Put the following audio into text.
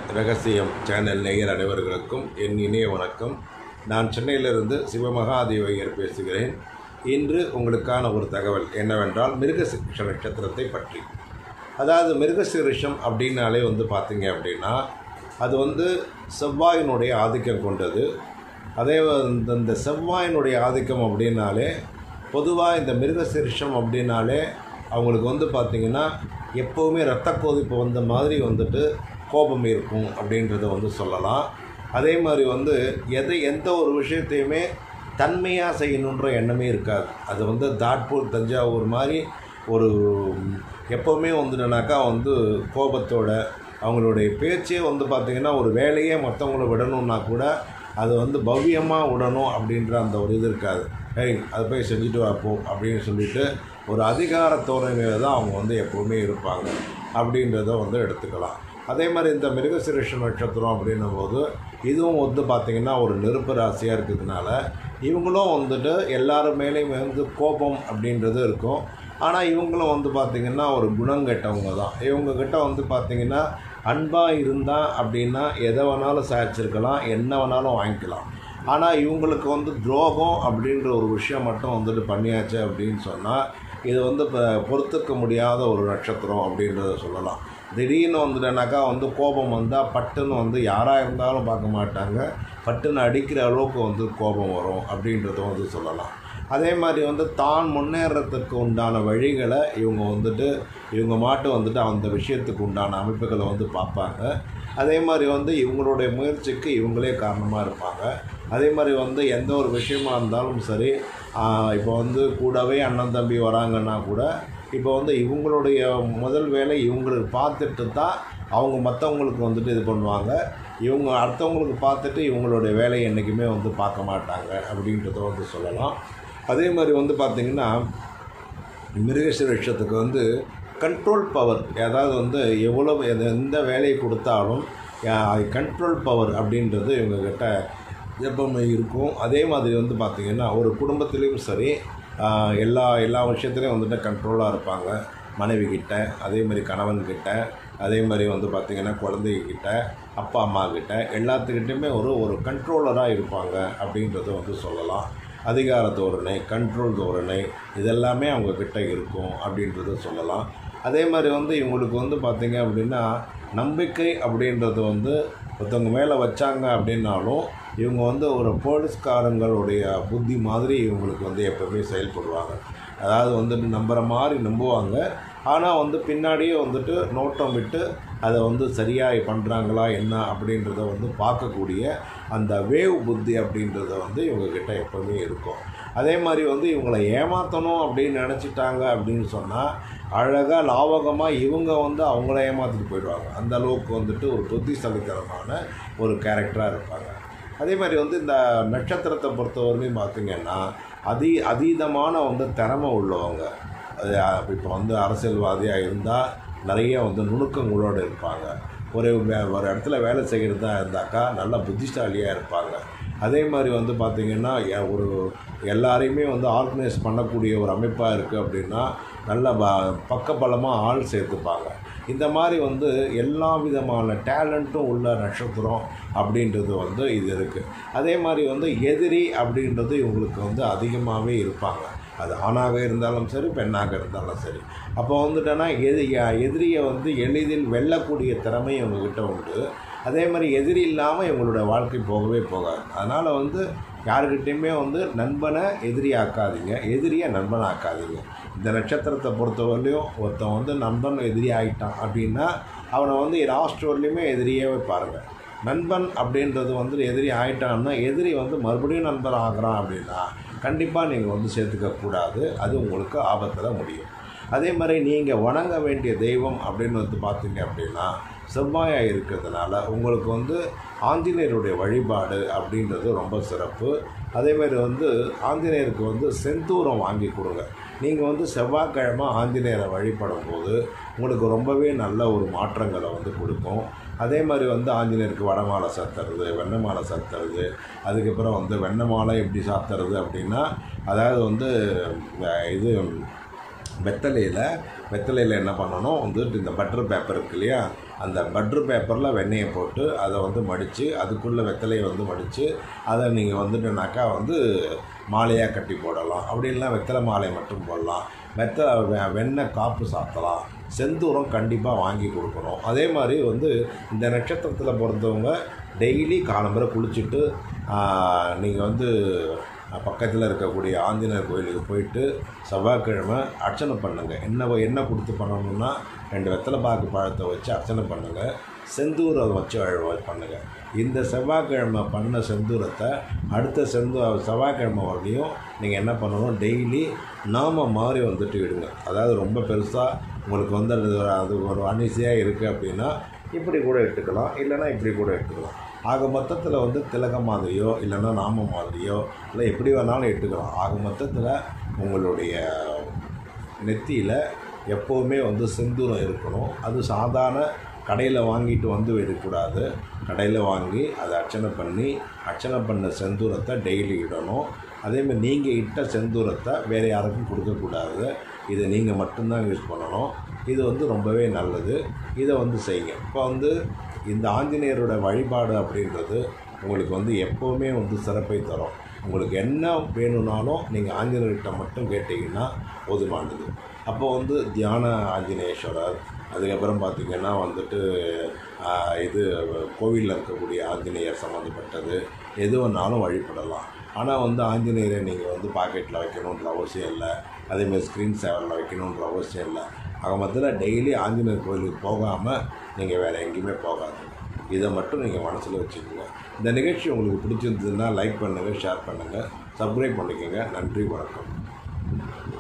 ரகசியம் சேனல் நேயர் அனைவர்களுக்கும் என் இனிய வணக்கம் நான் சென்னையிலிருந்து சிவமகாதேவையர் பேசுகிறேன் இன்று உங்களுக்கான ஒரு தகவல் என்னவென்றால் மிருகசிருஷ நட்சத்திரத்தை பற்றி அதாவது மிருகசிருஷம் அப்படின்னாலே வந்து பார்த்தீங்க அப்படின்னா அது வந்து செவ்வாயினுடைய ஆதிக்கம் கொண்டது அதே வந்து இந்த செவ்வாயினுடைய ஆதிக்கம் அப்படின்னாலே பொதுவாக இந்த மிருகசிருஷம் அப்படின்னாலே அவங்களுக்கு வந்து பார்த்திங்கன்னா எப்போவுமே ரத்த கொதிப்பு வந்த மாதிரி வந்துட்டு கோபம் இருக்கும் அப்படின்றத வந்து சொல்லலாம் அதே மாதிரி வந்து எதை எந்த ஒரு விஷயத்தையுமே தன்மையாக செய்யணுன்ற எண்ணமே இருக்காது அது வந்து தாட்பூர் தஞ்சாவூர் மாதிரி ஒரு எப்போவுமே வந்துட்டுனாக்கா வந்து கோபத்தோட அவங்களுடைய பேச்சே வந்து பார்த்திங்கன்னா ஒரு வேலையே மற்றவங்கள விடணும்னா கூட அது வந்து பவ்யமாக விடணும் அப்படின்ற அந்த ஒரு இது இருக்காது ஏய் அதை போய் செஞ்சுட்டு வாப்போ அப்படின்னு சொல்லிட்டு ஒரு அதிகார தோரணையில் தான் அவங்க வந்து எப்போவுமே இருப்பாங்க அப்படின்றத வந்து எடுத்துக்கலாம் அதே மாதிரி இந்த மிருகசிருஷ நட்சத்திரம் அப்படின்னும் போது இதுவும் வந்து பார்த்திங்கன்னா ஒரு நெருப்பு ராசியாக இருக்கிறதுனால இவங்களும் வந்துட்டு எல்லாரும் மேலேயும் வந்து கோபம் அப்படின்றது இருக்கும் ஆனால் இவங்களும் வந்து பார்த்திங்கன்னா ஒரு குணங்கெட்டவங்க தான் இவங்கக்கிட்ட வந்து பார்த்திங்கன்னா அன்பாக இருந்தால் அப்படின்னா எதை வேணாலும் சாய்ச்சிருக்கலாம் என்ன வேணாலும் வாங்கிக்கலாம் ஆனால் இவங்களுக்கு வந்து துரோகம் அப்படின்ற ஒரு விஷயம் மட்டும் வந்துட்டு பண்ணியாச்சு அப்படின்னு சொன்னால் இது வந்து இப்போ பொறுத்துக்க முடியாத ஒரு நட்சத்திரம் அப்படின்றத சொல்லலாம் திடீர்னு வந்துட்டனாக்கா வந்து கோபம் வந்தால் பட்டுன்னு வந்து யாராக இருந்தாலும் பார்க்க மாட்டாங்க பட்டுன்னு அடிக்கிற அளவுக்கு வந்து கோபம் வரும் அப்படின்றத வந்து சொல்லலாம் அதே மாதிரி வந்து தான் முன்னேறத்துக்கு உண்டான வழிகளை இவங்க வந்துட்டு இவங்க மாட்டு வந்துட்டு அந்த விஷயத்துக்கு உண்டான அமைப்புகளை வந்து பார்ப்பாங்க அதே மாதிரி வந்து இவங்களுடைய முயற்சிக்கு இவங்களே காரணமாக இருப்பாங்க அதே மாதிரி வந்து எந்த ஒரு விஷயமா இருந்தாலும் சரி இப்போ வந்து கூடவே அண்ணன் தம்பி வராங்கன்னா கூட இப்போ வந்து இவங்களுடைய முதல் வேலை இவங்களுக்கு பார்த்துட்டு தான் அவங்க மற்றவங்களுக்கு வந்துட்டு இது பண்ணுவாங்க இவங்க அடுத்தவங்களுக்கு பார்த்துட்டு இவங்களுடைய வேலையை என்றைக்குமே வந்து பார்க்க மாட்டாங்க அப்படின்றத வந்து சொல்லலாம் அதே மாதிரி வந்து பார்த்திங்கன்னா மிருகசிரட்சத்துக்கு வந்து கண்ட்ரோல் பவர் அதாவது வந்து எவ்வளோ எந்த வேலையை கொடுத்தாலும் கண்ட்ரோல் பவர் அப்படின்றது இவங்கக்கிட்ட எப்பவுமே இருக்கும் அதே மாதிரி வந்து பார்த்திங்கன்னா ஒரு குடும்பத்துலேயும் சரி எல்லா எல்லா விஷயத்துலையும் வந்துட்டு கண்ட்ரோலாக இருப்பாங்க மனைவி கிட்ட அதே மாதிரி கணவன்கிட்ட அதே மாதிரி வந்து பார்த்திங்கன்னா குழந்தைகிட்ட அப்பா அம்மா கிட்ட எல்லாத்துக்கிட்டையுமே ஒரு ஒரு கண்ட்ரோலராக இருப்பாங்க அப்படின்றத வந்து சொல்லலாம் அதிகார தோரணை கண்ட்ரோல் தோரணை இதெல்லாமே அவங்கக்கிட்ட இருக்கும் அப்படின்றத சொல்லலாம் அதே மாதிரி வந்து இவங்களுக்கு வந்து பார்த்திங்க அப்படின்னா நம்பிக்கை அப்படின்றது வந்து ஒருத்தவங்க மேலே வச்சாங்க அப்படின்னாலும் இவங்க வந்து ஒரு போலீஸ்காரங்களுடைய புத்தி மாதிரி இவங்களுக்கு வந்து எப்போவுமே செயல்படுவாங்க அதாவது வந்துட்டு நம்புகிற மாதிரி நம்புவாங்க ஆனால் வந்து பின்னாடியே வந்துட்டு நோட்டம் விட்டு அதை வந்து சரியாக பண்ணுறாங்களா என்ன அப்படின்றத வந்து பார்க்கக்கூடிய அந்த வேவ் புத்தி அப்படின்றத வந்து இவங்கக்கிட்ட எப்போவுமே இருக்கும் அதே மாதிரி வந்து இவங்களை ஏமாற்றணும் அப்படின்னு நினச்சிட்டாங்க அப்படின்னு சொன்னால் அழகாக லாவகமாக இவங்க வந்து அவங்கள ஏமாற்றிட்டு போயிடுவாங்க அந்த அளவுக்கு வந்துட்டு ஒரு புத்திசாலித்தனமான ஒரு கேரக்டராக இருப்பாங்க அதே மாதிரி வந்து இந்த நட்சத்திரத்தை பொறுத்தவரையும் பார்த்திங்கன்னா அதி அதீதமான வந்து திறமை உள்ளவங்க இப்போ வந்து அரசியல்வாதியாக இருந்தால் நிறைய வந்து நுணுக்கங்களோடு இருப்பாங்க ஒரு ஒரு இடத்துல வேலை செய்கிறதா இருந்தாக்கா நல்ல புத்திசாலியாக இருப்பாங்க அதே மாதிரி வந்து பார்த்திங்கன்னா ஒரு எல்லாரையுமே வந்து ஆர்கனைஸ் பண்ணக்கூடிய ஒரு அமைப்பாக இருக்குது அப்படின்னா நல்ல ப பக்கபலமாக ஆள் சேர்த்துப்பாங்க இந்த மாதிரி வந்து எல்லா விதமான டேலண்ட்டும் உள்ள நட்சத்திரம் அப்படின்றது வந்து இது இருக்குது அதே மாதிரி வந்து எதிரி அப்படின்றது இவங்களுக்கு வந்து அதிகமாகவே இருப்பாங்க அது ஆணாக இருந்தாலும் சரி பெண்ணாக இருந்தாலும் சரி அப்போ வந்துட்டோன்னா எது எதிரியை வந்து எளிதில் வெல்லக்கூடிய திறமை இவங்கக்கிட்ட உண்டு அதே மாதிரி எதிரி இல்லாமல் இவங்களோட வாழ்க்கை போகவே போகாது அதனால் வந்து யாருக்கிட்டேயுமே வந்து நண்பனை எதிரி ஆக்காதீங்க எதிரியை நண்பனை ஆக்காதீங்க இந்த நட்சத்திரத்தை பொறுத்தவரையிலையும் ஒருத்தன் வந்து நண்பன் எதிரி ஆகிட்டான் அப்படின்னா அவனை வந்து லாஸ்ட் வரலையுமே எதிரியே பாருங்கள் நண்பன் அப்படின்றது வந்து எதிரி ஆகிட்டான்னா எதிரி வந்து மறுபடியும் நண்பன் ஆகிறான் அப்படின்னா கண்டிப்பாக நீங்கள் வந்து சேர்த்துக்கக்கூடாது அது உங்களுக்கு ஆபத்தில் முடியும் அதே மாதிரி நீங்கள் வணங்க வேண்டிய தெய்வம் அப்படின்னு வந்து பார்த்தீங்க அப்படின்னா செவ்வாயாக இருக்கிறதுனால உங்களுக்கு வந்து ஆஞ்சநேயருடைய வழிபாடு அப்படின்றது ரொம்ப சிறப்பு அதேமாதிரி வந்து ஆஞ்சநேயருக்கு வந்து செந்தூரம் வாங்கி கொடுங்க நீங்கள் வந்து செவ்வாய்க்கிழமை ஆஞ்சநேயரை வழிபடும் போது உங்களுக்கு ரொம்பவே நல்ல ஒரு மாற்றங்களை வந்து கொடுக்கும் அதே மாதிரி வந்து ஆஞ்சநேயருக்கு வடமாலை சாத்துறது வெண்ணெய் மாலை சாத்துறது அதுக்கப்புறம் வந்து வெண்ணெய் மாலை எப்படி சாத்துறது அப்படின்னா அதாவது வந்து இது வெத்தலையில் வெத்தலையில் என்ன பண்ணணும் வந்துட்டு இந்த பட்டர் பேப்பர் இருக்கு இல்லையா அந்த பட்ரு பேப்பரில் வெண்ணெயை போட்டு அதை வந்து மடித்து அதுக்குள்ளே வெத்தலையை வந்து மடித்து அதை நீங்கள் வந்துட்டுனாக்கா வந்து மாலையாக கட்டி போடலாம் அப்படி இல்லைனா வெத்தலை மாலை மட்டும் போடலாம் வெத்தலை வெ- வெண்ணெய் காப்பு சாத்தலாம் செந்தூரம் கண்டிப்பாக வாங்கி கொடுக்கணும் அதே மாதிரி வந்து இந்த நட்சத்திரத்தில் பிறந்தவங்க டெய்லி காலம்பரை குளிச்சுட்டு நீங்கள் வந்து பக்கத்தில் இருக்கக்கூடிய ஆஞ்சநேயர் கோயிலுக்கு போயிட்டு செவ்வாய்க்கிழமை அர்ச்சனை பண்ணுங்கள் என்ன என்ன கொடுத்து பண்ணணும்னா ரெண்டு வெத்தலை பாக்கு பழத்தை வச்சு அர்ச்சனை பண்ணுங்கள் செந்தூரம் வச்சு அழுவ பண்ணுங்கள் இந்த செவ்வாய்க்கிழமை பண்ண செந்தூரத்தை அடுத்த செந்து செவ்வாய்க்கிழமை வரலையும் நீங்கள் என்ன பண்ணணும் டெய்லி நாம மாதிரி வந்துட்டு விடுங்க அதாவது ரொம்ப பெருசாக உங்களுக்கு வந்து அது ஒரு- அது ஒரு அனிசையாக இருக்குது அப்படின்னா இப்படி கூட எடுத்துக்கலாம் இல்லைன்னா இப்படி கூட எடுத்துக்கலாம் ஆக மொத்தத்தில் வந்து திலகம் மாதிரியோ இல்லைன்னா நாம மாதிரியோ இல்லை எப்படி வேணாலும் எடுத்துக்கலாம் ஆக மொத்தத்தில் உங்களுடைய நெத்தியில் எப்போவுமே வந்து செந்தூரம் இருக்கணும் அது சாதாரண கடையில் வாங்கிட்டு வந்து விடக்கூடாது கடையில் வாங்கி அதை அர்ச்சனை பண்ணி அர்ச்சனை பண்ண செந்தூரத்தை டெய்லி இடணும் அதேமாதிரி நீங்கள் இட்ட செந்தூரத்தை வேறு யாருக்கும் கொடுக்கக்கூடாது இதை நீங்கள் மட்டும்தான் யூஸ் பண்ணணும் இது வந்து ரொம்பவே நல்லது இதை வந்து செய்யுங்க இப்போ வந்து இந்த ஆஞ்சநேயரோட வழிபாடு அப்படின்றது உங்களுக்கு வந்து எப்போவுமே வந்து சிறப்பை தரும் உங்களுக்கு என்ன வேணும்னாலும் நீங்கள் ஆஞ்சநேயர்கிட்ட மட்டும் கேட்டிங்கன்னா போதுமானது அப்போ வந்து தியான ஆஞ்சநேயேஸ்வரர் அதுக்கப்புறம் பார்த்திங்கன்னா வந்துட்டு ஆஹ், இது கோவிலில் இருக்கக்கூடிய ஆஞ்சநேயர் சம்மந்தப்பட்டது எது வேணாலும் வழிபடலாம் ஆனால் வந்து ஆஞ்சநேயரை நீங்கள் வந்து பாக்கெட்டில் வைக்கணுன்ற அவசியம் இல்லை அதேமாதிரி ஸ்க்ரீன் சேவரில் வைக்கணுன்ற அவசியம் இல்லை ஆக மொத்தத்தில் டெய்லி ஆஞ்சநேயர் கோயிலுக்கு போகாமல் நீங்கள் வேறு எங்கேயுமே போகாதீங்க இதை மட்டும் நீங்கள் மனசில் வச்சுக்கோங்க இந்த நிகழ்ச்சி உங்களுக்கு பிடிச்சிருந்ததுன்னா லைக் பண்ணுங்கள் ஷேர் பண்ணுங்கள் சப்ஸ்கிரைப் பண்ணிக்கோங்க நன்றி வணக்கம்